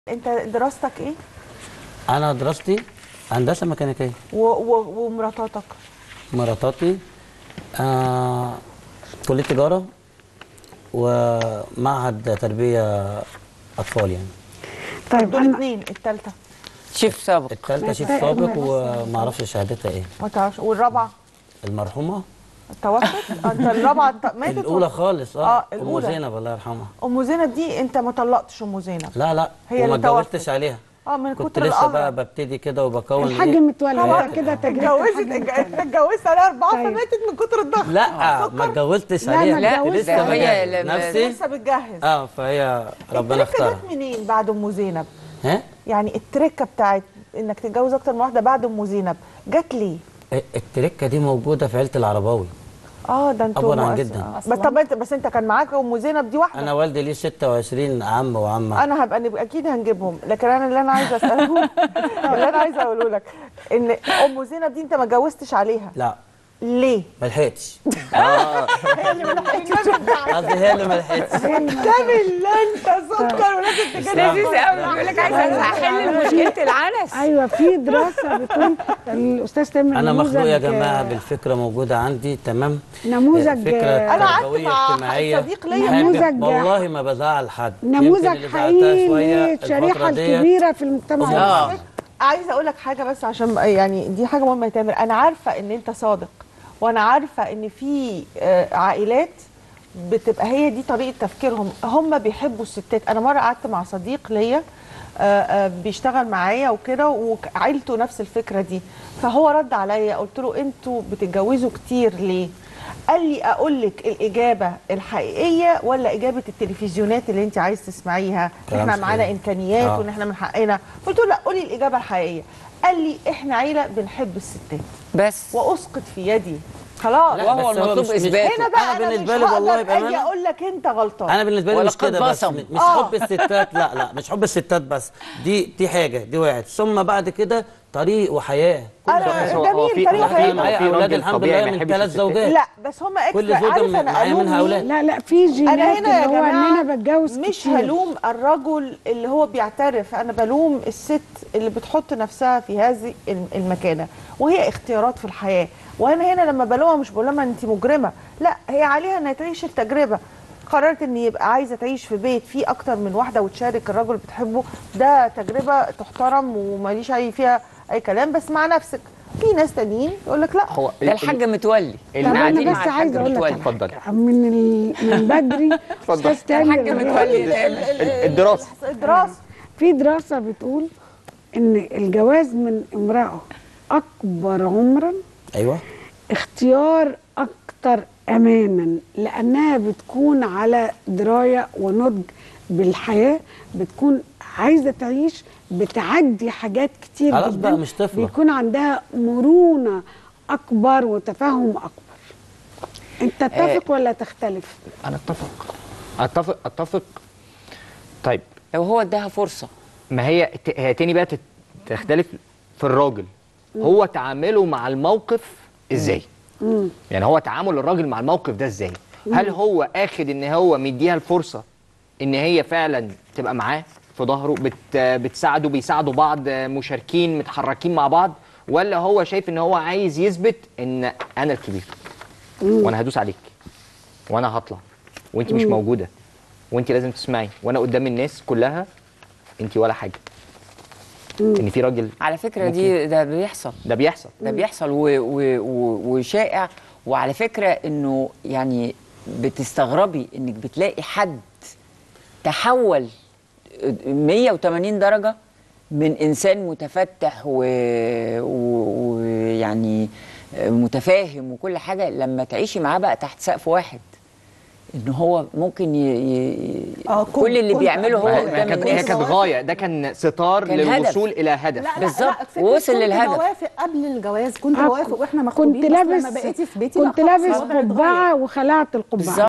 انت دراستك ايه انا دراستي هندسه ميكانيكيه و... و... ومراتاتك مراتاتي آه كليه تجاره ومعهد تربيه اطفال يعني طيب دول انا اتنين التالتة شيف سابق الثالثه شيف محتاج- سابق وما اعرفش شهادتها ايه ما تعرفش والرابعة المرحومه توفت انت الرابعة الت- ماتت الاولى و- خالص اه, آه، ام الأولى. زينب الله يرحمها ام زينب دي انت ما طلقتش ام زينب لا لا هي وما اللي توفت. اتجوزتش عليها اه من كنت كتر لسه القهر بقى ببتدي كده وبكون الحاج إيه؟ متولي طبعاً. انت كده تجربة اتجوزت الحاج اتج- متولي. اتجوزت عليها اربعة طيب. فماتت من كتر الضغط لا ما اتجوزتش لا، ما عليها لا، كنت اتجوزت لسه ده هي بجهز لما- نفسي لسه بتجهز اه فهي ربنا التركة اختارها جت منين بعد ام زينب ها يعني التركه بتاعت انك تتجوز اكتر من واحده بعد ام زينب جت ليه التركه دي موجوده في عيله العرباوي اه ده انتوا أبرع مؤس- جدا. آه. بس طب انت بس انت كان معاك ام زينب دي واحده انا والدي ليه 26 عم وعمه انا هبقى نبقى اكيد هنجيبهم لكن انا اللي انا عايزه اساله اللي انا عايزه اقوله لك ان ام زينب دي انت ما اتجوزتش عليها لا ليه؟ ما لحقتش هي اللي ما لحقتش قصدي هي اللي ما لحقتش ده بالله انت سكر ولازم تجنن لذيذ قوي بيقول لك عايز احل مشكله العنس ايوه في دراسه بتقول الاستاذ تامر انا مخلوق يا نموذج- جماعه بالفكره موجوده عندي تمام نموذج- فكره أنا قعدت تربوية مع اجتماعيه صديق ليا. حاجة- نموذج- والله ما بزعل حد يمكن نموذج اللي زعلتها حقيقي شوية للشريحه الفترة ديت الكبيره في المجتمع آه. المصري. عايزه اقول لك حاجه بس عشان يعني دي حاجه مهمه يا تامر انا عارفه ان انت صادق وانا عارفه ان في آه، عائلات بتبقى هي دي طريقه تفكيرهم هم بيحبوا الستات انا مره قعدت مع صديق ليا آه، آه، بيشتغل معايا وكده وعيلته نفس الفكره دي فهو رد عليا قلت له انتوا بتتجوزوا كتير ليه قال لي اقول لك الاجابه الحقيقيه ولا اجابه التلفزيونات اللي انت عايز تسمعيها كلام احنا سليم. معانا امكانيات آه. وان احنا من حقنا قلت له لا قولي الاجابه الحقيقيه قال لي احنا عيله بنحب الستات بس واسقط في يدي خلاص لا، وهو بس هو المطلوب مش- مش- إثباته. هنا بقى أنا انا, بالنسبة مش لي والله هقدر بأمانة اجي اقول لك انت غلطان انا بالنسبه لي مش ولقد كده بس بصم. مش آه. حب الستات لا لا مش حب الستات بس دي دي حاجه دي واحد ثم بعد كده طريق وحياه كل انا شخص- هو- هو جميل في- طريقه هو في- حقيقية. معايا في اولاد راجل الحمد طبيعي لله ما من يحبش ثلاث الستات. زوجات لا بس هم كل اكسترا زوجة عارف انا معايا منها ألوم أولاد. مين؟ لا لا في انا جينات هنا يا اللي هو ان جماعه انا بتجوز مش كتير. هلوم الرجل اللي هو بيعترف انا بلوم الست اللي بتحط نفسها في هذه الم- المكانه وهي اختيارات في الحياه وانا هنا لما بلومها مش بقولها انت مجرمه لا هي عليها انها تعيش التجربه قررت ان يبقى عايزه تعيش في بيت فيه اكتر من واحده وتشارك الرجل اللي بتحبه ده تجربه تحترم وماليش اي فيها اي كلام بس مع نفسك في ناس تانيين يقول لك لا هو ده الحاج متولي طب احنا انا قاعدين بس مع الحاج عايزه اقول لك متولي على اتفضل. حاجة. من ال... من بدري اتفضل. استاذ تامر الحاج متولي ال- ال- ال- الدراسة. الدراسه في دراسه بتقول ان الجواز من امراه اكبر عمرا ايوه اختيار اكتر امانا لانها بتكون على درايه ونضج بالحياه بتكون عايزه تعيش بتعدي حاجات كتير خلاص جدا بقى مش طفلة. بيكون عندها مرونه اكبر وتفاهم اكبر انت تتفق ولا تختلف انا اتفق اتفق اتفق طيب لو هو اداها فرصه ما هي ت- هي تاني بقى تت- تختلف في الراجل هو تعامله مع الموقف ازاي يعني هو تعامل الراجل مع الموقف ده ازاي هل هو اخد ان هو مديها الفرصه ان هي فعلا تبقى معاه في ظهره بت بتساعده بيساعدوا بعض مشاركين متحركين مع بعض ولا هو شايف ان هو عايز يثبت ان انا الكبير وانا هدوس عليك وانا هطلع وانت مش موجوده وانت لازم تسمعي وانا قدام الناس كلها انت ولا حاجه ان في راجل على فكره دي ده بيحصل ده بيحصل ده بيحصل و و و وشائع وعلى فكره انه يعني بتستغربي انك بتلاقي حد تحول 180 درجه من انسان متفتح ويعني و... ويعني متفاهم وكل حاجه لما تعيشي معاه بقى تحت سقف واحد ان هو ممكن ي... ي... آه، كنت- كل اللي كنت- بيعمله هو ما هي- كنت- ما هي قدام كانت هي الناس كانت غايه ده كان ستار كان للوصول هدف. الى هدف لا بالظبط، لا فكرة ووصل كنت للهدف. بوافق قبل الجواز كنت آه، بوافق واحنا كنت مخطوبين بس لابس لما بقيتي في بيتي لا كنت خلاص لابس الوضع اتغير. قبعه وخلعت القبعه بالظبط